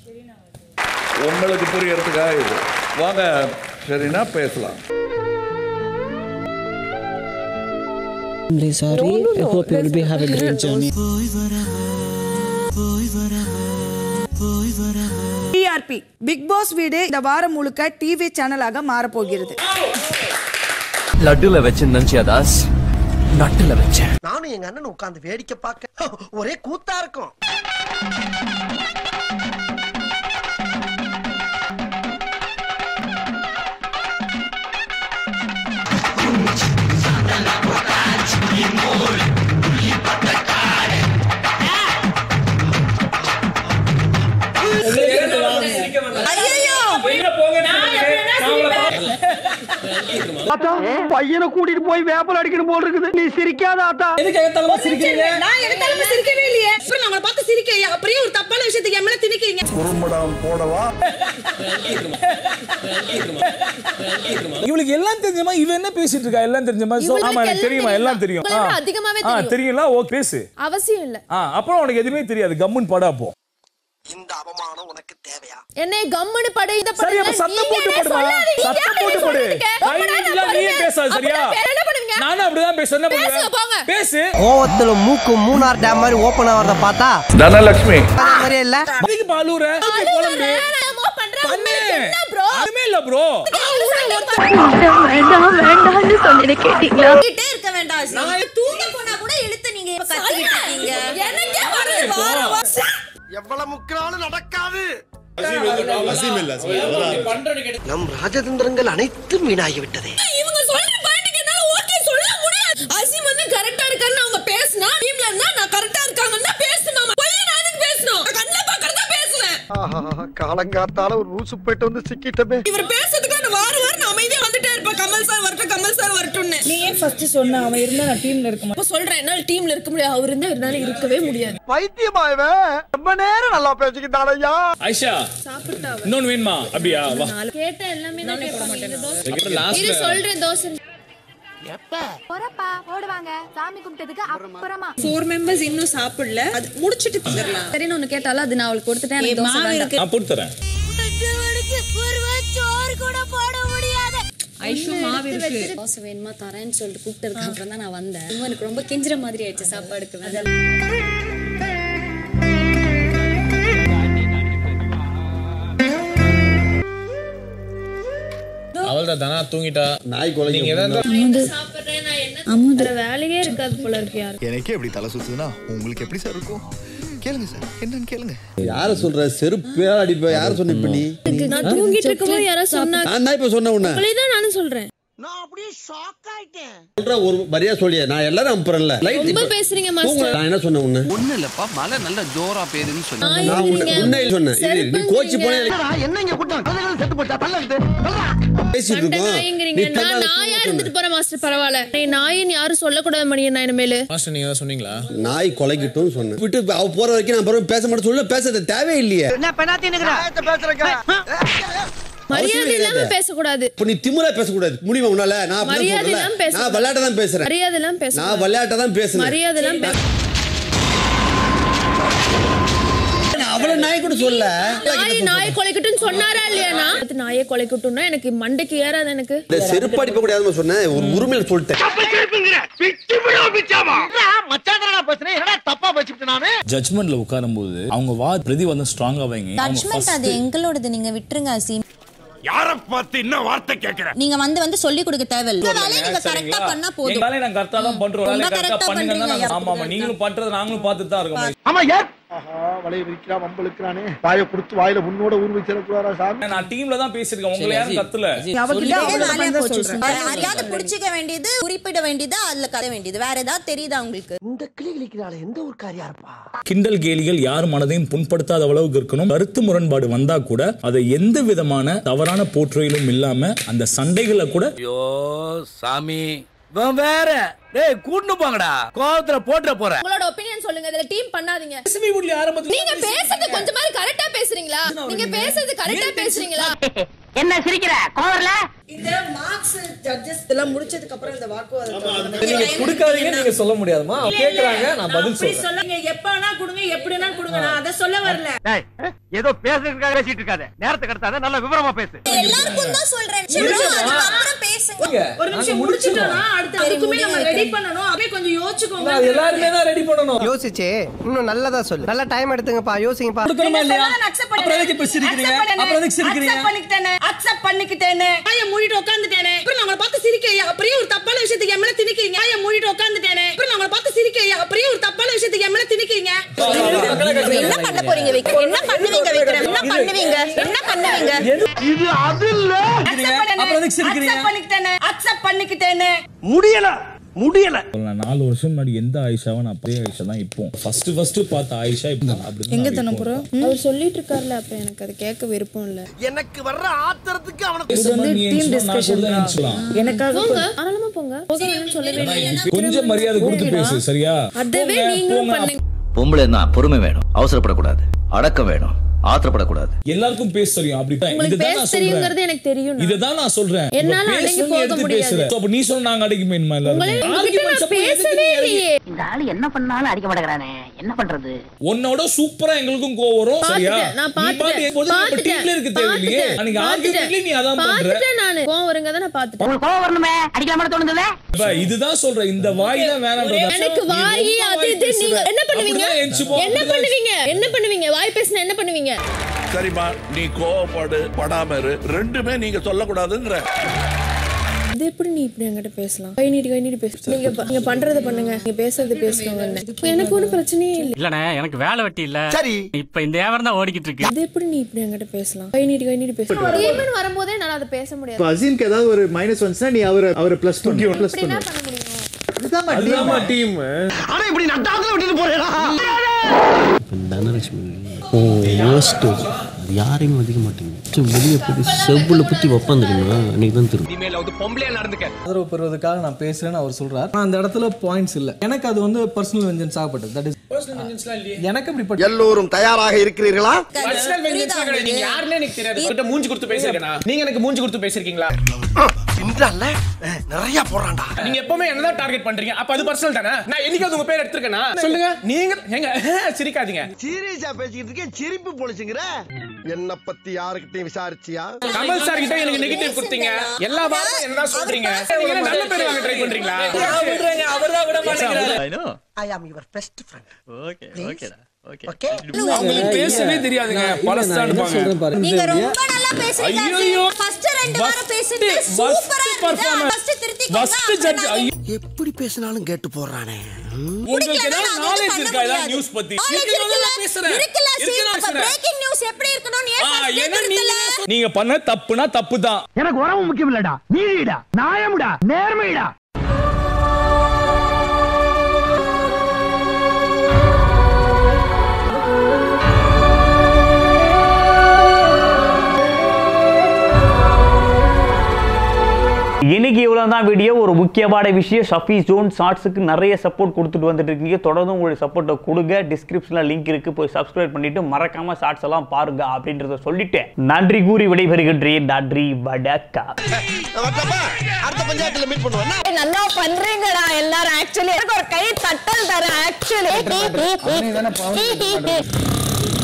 உங்களுக்கு புரியறதுக்காக இது வாங்க சரினா பேசலாம் I'm really sorry. I hope you will be have a great journey. TRP Bigg Boss வீடு இந்த வாரம் முழுக்க டிவி சேனலாக மாறப்போகிறது லட்டுல வச்சு நினைச்சியா தாஸ் நட்டுல வச்சேன் நானும் எங்க அண்ணன் உட்கார்ந்து வேடிக்கை பார்க்க ஒரே கூத்தா இருக்கும் பையனை கூட்டிட்டு போய் வேப்பல் அடிக்கணும் போல் இருக்குது நீ சிரிக்காத ஆத்தா எதுக்கு எகத்தாலமா சிரிக்கிறீங்க நான் எடுத்தாலும் சிரிக்கவே இல்லையே அப்புறம் நான் உங்களை பார்த்து சிரிக்க அப்படியே ஒரு தப்பான விஷயத்துக்கு என் மேல திணிக்கிறீங்க குறும்படம் போடவா இவளுக்கு எல்லாம் தெரிஞ்சமா இவ என்ன பேசிட்டு இருக்கா எல்லாம் தெரிஞ்சமா So, ஆமா எனக்கு தெரியுமா எல்லாம் தெரியும் உங்களை விட ஆ. அதிகமாவே ஆ தெரியும். தெரியும்ல ஓகே பேசு அவசியம் இல்ல ஆ அப்புறம் உனக்கு எதுவுமே தெரியாது கம்முன்னு படா அப்போ இந்த அவமானம் உனக்கு தேவையா என்னை கம்முனு படு இந்த படு சரி அப்ப சத்தம் போட்டு படுமா சத்தம் போட்டு படு கையில நீயே பேசாத சரியா என்ன பண்ணுவீங்க நானும் அப்படிதான் பேசுறேன் என்ன பேசுங்க, போங்க. பண்ணுவேன் பேசு கோவத்துல மூக்கு மூணார் டேம் மாதிரி ஓபன் ஆகிறத பார்த்தா தனலட்சுமி அதே மாதிரியே இல்ல அதுக்கு பாலூர குழம்பு என்னமோ பண்ற பண்ணு உங்களுக்கு என்ன ப்ரோ அதுமே இல்ல ப்ரோ கிட்டே இருக்க வேண்டாம் நான் தூங்க போனா கூட இழுத்து நீங்க இப்ப கத்திக்கிட்டு இருக்கீங்க எனக்கே வருது வாரம் வாரம். எவ்வளவு முக்கினாலும் நடக்காது நம் ராஜதந்திரங்கள் அனைத்தும் வீணாகி விட்டதே இவங்க சொல்ற பாயிண்ட்க்கு என்னால ஓகே சொல்ல முடியாது அசீம் வந்து கரெக்டா இருக்கான்னு அவங்க பேசினா டீம்ல இருந்தா நான் கரெக்டா இருக்காங்கன்னா பேசணும் பொய்ய நான் எதுக்கு பேசணும் நான் கண்ணுல பாக்குறதா பேசுவேன் காலங்காத்தால ஒரு ரூசு போயிட்டு வந்து சிக்கிட்டமே இவர் பேசுறதுக்கு நான் வார வாரம் நான் அமைதியா வந்துட்டே இருப்பேன் கமல் சார் வரட்டும் கமல் சார் வரட்டும்னு நீ ஏன் ஃபர்ஸ்ட் சொன்ன அவன் இருந்தா நான் டீம்ல இருக்க அப்ப சொல்றேன் என்னால டீம்ல இருக்க முடியாது அவர் இருந்தா என்னால இருக்கவே முடியாது பைத்தியமாயவே ரொம்ப நேரம் நல்லா பேசிக்கிட்டான் ஐயா ஐஷா இன்னொன்னு வேணுமா அப்படியா வா கேட்ட எல்லாமே தான் கேட்பாங்க இது சொல்றேன் தோசை பொறப்பா போடுவாங்க சாமி கும்பிட்டதுக்கு அப்புறமா ஃபோர் மெம்பர்ஸ் இன்னும் சாப்பிடல அது முடிச்சிட்டு தந்துடலாம் சரின்னு ஒண்ணு கேட்டாலும் அது நான் அவளுக்கு கொடுத்துட்டேன் எனக்கு தோசை மாவு வேண்டாம். இருக்கு நான் போட்டு தரேன் சோறு கூட போட முடியாது ஐஷு மாவு இருக்கு தோசை வேணுமா தரேன்னு சொல்லிட்டு கூப்பிட்டதுக்கு அப்புறம் தான் நான் வந்தேன் இவன் எனக்கு ரொம்ப கெஞ்சுற மாதிரி ஆயிடுச்சு சாப்பாடுக்கு வேண்டாம். அவள்தான் தானா தூங்கிட்டா நாய் குழந்தை நீங்க ஏதாவது சாப்பிடுறேன் நான் என்ன அமுதுற வேலையே இருக்காது போல இருக்கு யாரு எனக்கே எப்படி தலை சுத்துதுன்னா உங்களுக்கு எப்படி சார் இருக்கும் கேளுங்க சார் என்னன்னு கேளுங்க யார சொல்ற செருப்பே அடிப்ப யார சொன்ன இப்ப நீ நான் தூங்கிட்டு இருக்கும்போது யாராவது சொன்னாங்க நான் தான் இப்ப சொன்ன உன்ன தான் நானும் சொல்றேன் நான் அப்படியே ஷாக் ஆயிட்டேன் சொல்ற ஒரு மரியா சொல்லிய நான் எல்லாரும் அனுப்புறேன்ல லைட் ரொம்ப பேசுறீங்க மாஸ்டர் நான் என்ன சொன்ன உன்ன ஒண்ணு இல்லப்பா மழை நல்ல ஜோரா பெய்யுதுன்னு சொன்னேன் நாய் நான் உன்னை இருக்கிறீங்க. உன்னை சொன்னேன் இரு, நீ கோச்சி போனே என்ன இங்க கூட்டம் குழந்தைகள் செத்து போச்சா தள்ள பேசிட்டு சண்டை இருக்கோம் நாய்ங்கிறீங்க நீ நான் தன்னால நாயா சொன்ன. இருந்துட்டு போறேன் மாஸ்டர் பரவாயில்ல நீ நாயின்னு யாரும் சொல்லக்கூடாது மணி நான் இனிமேலு மாஸ்டர் நீங்க ஏதாவது சொன்னீங்களா நாய் கொலைக்கிட்டும் சொன்னேன் விட்டு அவ போற வரைக்கும் நான் பிறகு பேச மாட்டேன் சொல்ல பேசுறது தேவையில்லையே என்ன பெண்ணாத்தி பேசுறேன் மரியாதை இல்லாம பேசக்கூடாது இப்ப நீ திமுறா பேசக்கூடாது முடியுமா உன்னால நான் அப்படிதான் மரியாதை சொல்றேன் இல்லாம பேச நான் விளையாட்ட தான் பேசுறேன் மரியாதை எல்லாம் நான் பேச விளையாட்ட தான் பேசுறேன் மரியாதை எல்லாம் பேச நான் அவ்வளவு நாய் கூட சொல்ல நாய் நாய் கொலைக்கட்டும்னு சொன்னாரா இல்லையானா அது நாயை கொலைக்கட்டும்னா எனக்கு மண்டைக்கு ஏறாது எனக்கு இந்த செருப்பு அடிப்ப கூடாதுன்னு சொன்னேன் ஒரு உரிமையில சொல்லிட்டேன் மச்சான் பேசுறேன் என்னடா தப்பா வச்சுக்கிட்டு நானு ஜட்மெண்ட்ல உட்காரும் போது அவங்க வா பிரதி வந்து ஸ்ட்ராங்கா வைங்க அவங்க ஜட்மெண்ட் அது எங்களோடது நீங்க விட்டுருங்க அசீம் யார பார்த்து என்ன வார்த்தை கேக்குற நீங்க வந்து வந்து சொல்லி கொடுக்க தேவையில்ல வேலையை நீங்க கரெக்டா சரிங்களா? பண்ணா எங்க போதும் வேலையை நாங்க கரெக்டா தான் பண்றோம் வேலையை ரொம்ப கரெக்டா correct ஆ பண்ணுங்க தான் பண்றீங்க. நாங்க- ஆமா ஆமா நீங்களும் பண்றது நாங்களும் பார்த்துட்டு தான் இருக்கோம் ஆமா ஏன் ஆஹா வலைய விரிக்கிறான் வம்பளுக்கிறானே வாயை கொடுத்து வாயில முன்னோட ஊர் வச்சிடக்கூடாதா சாமி நான் டீம்ல தான் பேசியிருக்கேன் உங்களை யாரும் கத்துல அவகிட்ட இதே அவ்வளவு வேலையா தான் போச்சு சொல்றேன் யாரையாவது புடிச்சுக்க வேண்டியது குறிப்பிட வேண்டியது அதுல கதை வேண்டியது வேற ஏதாவது தெரியுதா உங்களுக்கு இந்த கிளி கிளிக்கிறாள் எந்த ஊர் காரியா இருப்பா கிண்டல் கேலிகள் யார் மனதையும் புண்படுத்தாத அளவுக்கு இருக்கணும் கருத்து முரண்பாடு வந்தா கூட அதை எந்த விதமான தவறான போற்றுகையிலும் இல்லாம அந்த சண்டைகளை கூட ஐயோ சாமி இவன் வேற டேய் கூட்டு போங்கடா கோவத்துல போட்டுற போற உங்களோட ஒப்பீனியன் சொல்லுங்க இதுல டீம் பண்ணாதீங்க பேசுமே வீட்ல ஆரம்பத்துல நீங்க பேசுறது கொஞ்சம் மாதிரி கரெக்டா பேசுறீங்களா நீங்க பேசுறது கரெக்டா பேசுறீங்களா என்ன சிரிக்கிற கோவர்ல இந்த மார்க்ஸ் ஜட்ஜஸ் இதெல்லாம் முடிச்சதுக்கு அப்புறம் இந்த வாக்குவாதத்தை நீங்க கொடுக்காதீங்க நீங்க சொல்ல முடியாதுமா கேக்குறாங்க நான் பதில் அப்படி சொல்றேன் சொல்லுங்க எப்ப வேணா கொடுங்க எப்படி வேணா கொடுங்க நான் அதை சொல்ல வரல ஏதோ பேசுறதுக்காக பேசிட்டு இருக்காத நேரத்துக்கு கடத்தாத நல்ல விவரமா பேசு எல்லாருக்கும் தான் சொல்றேன் அதுக்கப்புறம் பேசுங்க போங்க. ஒரு நாங்க நிமிஷம் முடிச்சிட்டோம். முடிச்சிட்டோம்னா அடுத்து அதுக்குமே நம்ம ரெடி பண்ணணும் அப்படியே கொஞ்சம் யோசிச்சுக்கோங்க அது எல்லாருமே தான் ரெடி பண்ணணும் யோசிச்சே இன்னும் நல்லதா சொல்லு நல்ல டைம் எடுத்துங்கப்பா யோசிங்கப்பா கொடுக்கணுமா இல்லையா அப்புறம் எதுக்கு இப்ப சிரிக்கிறீங்க அப்புறம் எதுக்கு சிரிக்கிறீங்க பண்ணிக்கிட்டேனே அக்செப்ட் பண்ணிக்கிட்டேனே வாயை மூடிட்டு உட்காந்துட்டேனே அப்புறம் நான் உங்களை பார்த்து சிரிக்கையா அப்படியே ஒரு தப்பான விஷயத்துக்கு என் மேல திணிக்கிறீங்க வாயை மூடிட்டு உட்காந்துட்டேனே அப்புறம் நான் உங்களை பார்த்து சிரிக்கையா அப்படியே ஒரு தப்பான விஷயத்துக்கு என் மேல திணிக்கிறீங்க என்ன பண்ண போறீங்க விக்ரம் என்ன பண்ணுவீங்க விக்ரம் என்ன பண்ணுவீங்க என்ன பண்ணுவீங்க இது அது இல்ல அப்புறம் எதுக்கு சிரிக்கிறீங்க அக்செப்ட் பண்ணிக்கிட்டேனே அக்செப்ட் பண்ணிக்கிட்டேனே முடியல முடியல நான் நாலு வருஷம் முன்னாடி எந்த ஆயிஷாவை நான் அதே ஆயிஷா தான் இப்போ ஃபர்ஸ்ட் ஃபர்ஸ்ட் பார்த்த ஆயிஷா இப்போ அப்படி எங்க தனப்புறம் அவர் சொல்லிட்டு இருக்காருல அப்ப எனக்கு அது கேட்க விருப்பம் இல்ல எனக்கு வர்ற ஆத்திரத்துக்கு அவனுக்கு இது வந்து நீ டீம் நினைச்சா நான் கூட டிஸ்கஷன் நினைச்சலாம். எனக்காக போங்க தாராளமா போங்க போக வேணும்னு சொல்லவே இல்லை கொஞ்சம் மரியாதை கொடுத்து பேசு சரியா அதுவே போங்க, நீங்களும் போங்க. பண்ணுங்க பொம்பளை தான் பொறுமை வேணும் அவசரப்படக்கூடாது அடக்கம் வேணும் ஆத்திரப்படக்கூடாது எல்லாருக்கும் பேச தெரியும் அப்படி உங்களுக்கு இதுதான் பேச நான் தெரியுங்கிறது சொல்றேன் எனக்கு தெரியும் இதுதான் நான் சொல்றேன் என்னால இப்ப அடங்கி பேசுறவங்க போக எடுத்து முடியாது. பேசுற. So, அப்ப நீ சொன்ன நாங்க அடக்கி போயிடுமா உங்களை எல்லாரும் உங்ககிட்ட நான் பேசவே இல்லையே இந்த ஆளு என்ன பண்ணாலும் அடிக்க மாட்டேங்கிறானே என்ன பண்றது உன்னோட சூப்பரா எங்களுக்கும் கோவம் வரும் சரியா பாத்துட்டேன், நான் நீ பாட்டு பாத்துட்டேன், எப்போதும் நம்ம பாத்துட்டேன், டீம்ல இருக்க தேவையில்லையே பாத்துட்டேன், அன்னைக்கு பாத்துட்டேன். ஆர்கியூமெண்ட்ல நீ அதான் பண்ற பாத்துட்டேன் நானு கோவம் வருங்க நான் பாத்துட்டேன் உங்களுக்கு கோவம் வரணுமே அடிக்கலாமா தோணுது இப்ப இதுதான் சொல்றேன் இந்த வாய் தான் வேணாம் எனக்கு வாயி அது இது நீங்க என்ன பண்ணுவீங்க என்ன பண்ணுவீங்க என்ன பண்ணுவீங்க வாய் பேசினா என்ன பண்ணுவீங்க சரிம்மா நீ கோவப்படு படாம இரு ரெண்டுமே நீங்க சொல்லக்கூடாதுங்கிற இது எப்படி நீ இப்படி என்கிட்ட பேசலாம் கை நீட்டி கை நீட்டி பேச நீங்க ப- நீங்க பண்றத பண்ணுங்க நீங்க பேசுறது பேசுறவங்க என்ன எனக்கு ஒண்ணும் பிரச்சனையே இல்லை இல்லண்ணே எனக்கு வேலை வெட்டி இல்ல சரி இப்ப இந்த வியாபாரம் தான் ஓடிக்கிட்டு இருக்கு இது எப்படி நீ இப்படி என்கிட்ட பேசலாம் கை நீட்டி கை நீட்டி பேச டீம்னு வரும்போதே என்னால அதை பேச முடியாது அசீம்க்கு ஏதாவது ஒரு மைனஸ் வந்துச்சுன்னா நீ அவரை அவரை ப்ளஸ் பண்ணி ப்ளஸ் அப்படி என்ன பண்ணு பண்ண முடியும் அதுதான் டீம் ஆனா இப்படி நட்டாத்துல விட்டுட்டு போறேனா தனலட்சுமி யோசிட்டு அது யாரையுமே மதிக்க மாட்டேங்குது வெளியே போய் செவ்வுல குத்தி வைப்பான் தெரியுமா அன்னைக்கு தான் தெரியும் இனிமேல் வந்து பொம்பளையா நடந்துக்க ஆதரவு பெறுவதற்காக நான் பேசுறேன்னு அவர் சொல்றாரு ஆனா அந்த இடத்துல பாயிண்ட்ஸ் இல்ல எனக்கு அது வந்து பர்சனல் வெஞ்சன்ஸ் ஆகப்பட்டது தட் இஸ் எனக்கு இப்படி எல்லோரும் தயாராக இருக்கிறீர்களா பர்சனல் வெஞ்சன்ஸ் கிடையாது. நீங்க யாருன்னு எனக்கு தெரியாது உங்ககிட்ட மூஞ்சி கொடுத்து பேசிருக்கேனா நீங்க எனக்கு மூஞ்சி கொடுத்து பேசிருக்கீங்களா இன்றால நிறைய போறான்டா நீங்க எப்பவுமே என்னதான் டார்கெட் பண்றீங்க அப்ப அது பர்சனல் தானே நான் என்னைக்காவது உங்க பேர் எடுத்திருக்கேனா சொல்லுங்க நீங்க எங்க சிரிக்காதீங்க சீரியஸா பேசிக்கிட்டு இருக்கேன் சிரிப்பு பொழிச்சுங்கிற என்ன பத்தி யாருக்கிட்டையும் விசாரிச்சியா கமல் சார் கிட்ட எனக்கு நெகட்டிவ் கொடுத்தீங்க எல்லா வாரமும் என்னதான் சொல்றீங்க நீங்க என்ன நல்ல பேர் வாங்க ட்ரை பண்றீங்களா விடுறேங்க அவர் தான் விட மாட்டேங்கிறாரு ஐ am your best friend okay ஓகேடா அவங்களுக்கு பேசவே தெரியாதுங்க பழசான்னு சொல்றேன் பாரு நீங்க ரொம்ப நல்லா பேசுறீங்க ஐயையோ. ஃபர்ஸ்ட் ரெண்டு வாரம் பேசுறீங்க Worst சூப்பரா performance. ஃபர்ஸ்ட் திருத்திக்கோங்க ஃபர்ஸ்ட் அப்புறம் ஜட்ஜ் நாங்க- எப்படி பேசினாலும் கேட்டு போறானே உங்களுக்கு ஏதாவது நாலேஜ் இருக்கா ஏதாவது நியூஸ் பத்தி Knowledge இருக்குனால இருக்குல்ல? நான் பேசுறேன் இருக்குல்ல, சரி, இருக்குனால அப்ப பேசுறேன் breaking news எப்படி இருக்கணும்னு ஏன் ஆ, first ஏன்னா ஏ நீங்க திருத்தல? நீங்க பண்ண தப்புனா தப்பு தான் எனக்கு உறவு முக்கியம் இல்லடா நீதிடா நியாயம்டா நேர்மைடா இன்னைக்கு இவ்வளோ தான் வீடியோ ஒரு முக்கியமான விஷயம் ஷஃபி ஜோன் ஷார்ட்ஸுக்கு நிறைய சப்போர்ட் கொடுத்துட்டு வந்துட்டு இருக்கீங்க தொடர்ந்து உங்களுடைய சப்போர்ட்டை கொடுங்க டிஸ்கிரிப்ஷனில் லிங்க் இருக்கு போய் சப்ஸ்கிரைப் பண்ணிட்டு மறக்காம ஷார்ட்ஸ் எல்லாம் பாருங்க அப்படின்றத சொல்லிட்டு நன்றி கூறி விடைபெறுகின்றேன் நன்றி வணக்கம் அடுத்த பஞ்சாயத்துல மீட் பண்ணுவேன் ஏய், நல்லா பண்றீங்கடா எல்லாரும் ஆக்சுவலி எனக்கு ஒரு கை தட்டல் தரேன் ஆக்சுவலி